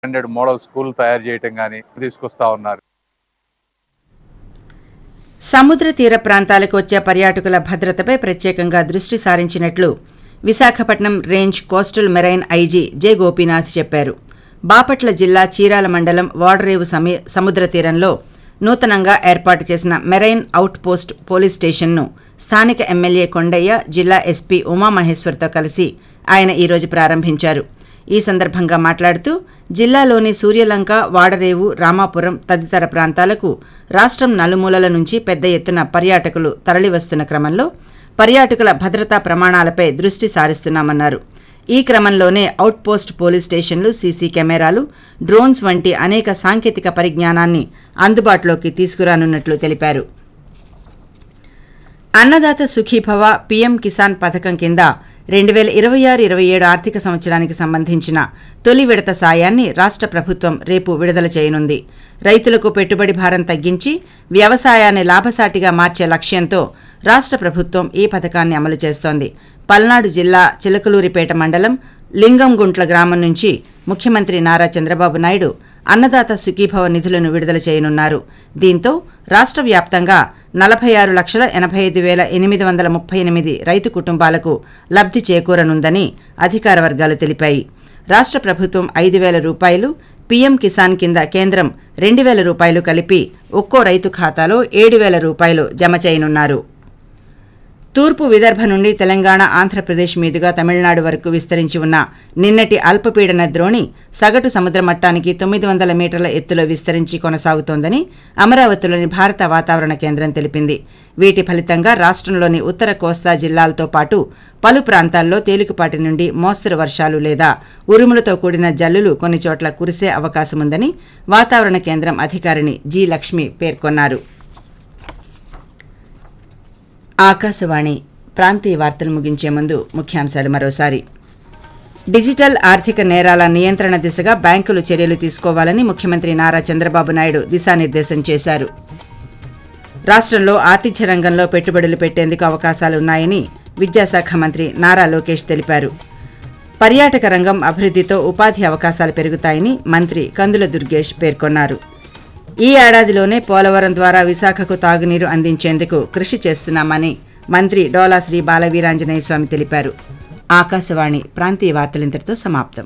Hundred model school తయారు చేయటం కానీ తీసుకొస్తా ఉన్నారు సముద్ర తీర ప్రాంతాలకు వచ్చే పర్యాటకుల భద్రతపై ప్రత్యేకంగా దృష్టి సారించినట్లు Visakhapatnam range coastal marine IG J Gopinath చెప్పారు బాపట్ల జిల్లా చీరాల మండలం వాడరేవు సమీ సముద్ర తీరంలో నూతనంగా ఏర్పాటు చేసిన మెరైన్ అవుట్ పోస్ట్ పోలీస్ స్టేషన్ను స్థానిక ఎమ్మెల్యే కొండయ్య జిల్లా ఎస్పీ ఉమామహేశ్వర్తో కలిసి ఆయన ఈరోజు ప్రారంభించారు ఈ సందర్భంగా మాట్లాడుతూ జిల్లాలోని సూర్యలంక వాడరేవు రామాపురం తదితర ప్రాంతాలకు రాష్ట్రం నలుమూలల నుంచి పెద్ద ఎత్తున పర్యాటకులు తరలివస్తున్న క్రమంలో పర్యాటకుల భద్రతా ప్రమాణాలపై దృష్టి సారిస్తున్నామన్నారు ఈ క్రమంలోనే అవుట్పోస్ట్ పోలీస్ స్టేషన్లు సీసీ కెమెరాలు డ్రోన్స్ వంటి అనేక సాంకేతిక పరిజ్ఞానాన్ని అందుబాటులోకి తీసుకురానున్నట్లు తెలిపారు అన్నదాత సుఖీభవ పీఎం కిసాన్ పథకం కింద రెండు వేల ఇరవై ఆరు ఇరవై ఏడు ఆర్థిక సంవత్సరానికి సంబంధించిన తొలి విడత సాయాన్ని రాష్ట్ర ప్రభుత్వం రేపు విడుదల చేయనుంది రైతులకు పెట్టుబడి భారం తగ్గించి వ్యవసాయాన్ని లాభసాటిగా మార్చే లక్ష్యంతో రాష్ట్ర ప్రభుత్వం ఈ పథకాన్ని అమలు చేస్తోంది పల్నాడు జిల్లా చిలకలూరిపేట మండలం లింగంగుంట్ల గ్రామం నుంచి ముఖ్యమంత్రి నారా చంద్రబాబు నాయుడు అన్నదాత సుఖీభవ నిధులను విడుదల చేయనున్నారు దీంతో రాష్ట్ర వ్యాప్తంగా నలభై ఆరు లక్షల ఎనభై ఐదు వేల ఎనిమిది వందల ముప్పై ఎనిమిది రైతు కుటుంబాలకు లబ్ధి చేకూరనుందని అధికార వర్గాలు తెలిపాయి రాష్ట్ర ప్రభుత్వం ఐదు వేల రూపాయలు పీఎం కిసాన్ కింద కేంద్రం రెండు వేల రూపాయలు కలిపి ఒక్కో రైతు ఖాతాలో ఏడు వేల రూపాయలు జమ చేయనున్నారు తూర్పు విదర్భ నుండి తెలంగాణ ఆంధ్రప్రదేశ్ మీదుగా తమిళనాడు వరకు విస్తరించి ఉన్న నిన్నటి అల్పపీడన ద్రోణి సగటు సముద్ర మట్టానికి తొమ్మిది వందల మీటర్ల ఎత్తులో విస్తరించి కొనసాగుతోందని అమరావతిలోని భారత వాతావరణ కేంద్రం తెలిపింది వీటి ఫలితంగా రాష్ట్రంలోని ఉత్తర కోస్తా జిల్లాలతో పాటు పలు ప్రాంతాల్లో తేలికపాటి నుండి మోస్తరు వర్షాలు లేదా ఉరుములతో కూడిన జల్లులు కొన్ని చోట్ల కురిసే అవకాశముందని వాతావరణ కేంద్రం అధికారిని జి లక్ష్మి పేర్కొన్నారు ఆకాశవాణి ప్రాంతీయ వార్తలు ముగించే ముందు ముఖ్యాంశాలు మరోసారి డిజిటల్ ఆర్థిక నేరాల నియంత్రణ దిశగా బ్యాంకులు చర్యలు తీసుకోవాలని ముఖ్యమంత్రి నారా చంద్రబాబు నాయుడు దిశానిర్దేశం చేశారు రాష్ట్రంలో ఆతిథ్య రంగంలో పెట్టుబడులు పెట్టేందుకు అవకాశాలున్నాయని విద్యాశాఖ మంత్రి నారా లోకేష్ తెలిపారు పర్యాటక రంగం అభివృద్ధితో ఉపాధి అవకాశాలు పెరుగుతాయని మంత్రి కందుల దుర్గేష్ పేర్కొన్నారు ఈ ఏడాదిలోనే పోలవరం ద్వారా విశాఖకు తాగునీరు అందించేందుకు కృషి చేస్తున్నామని మంత్రి డోలా శ్రీ బాలవీరాంజనేయ స్వామి తెలిపారు ఆకాశవాణి ప్రాంతీయ వార్తలింతటితో సమాప్తం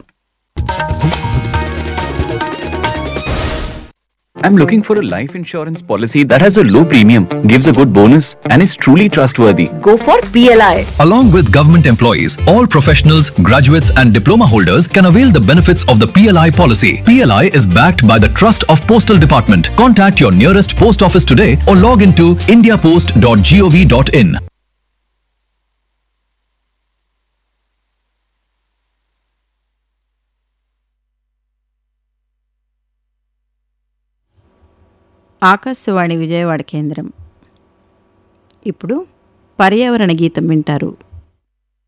I'm looking for a life insurance policy that has a low premium, gives a good bonus, and is truly trustworthy. go for PLI. Along with government employees, all professionals, graduates, and diploma holders can avail the benefits of the PLI policy. PLI is backed by the Trust of Postal Department. Contact your nearest post office today or log into indiapost.gov.in. Akashvani Vijayawada కేంద్రం ఇప్పుడు పర్యావరణ గీతం వింటారు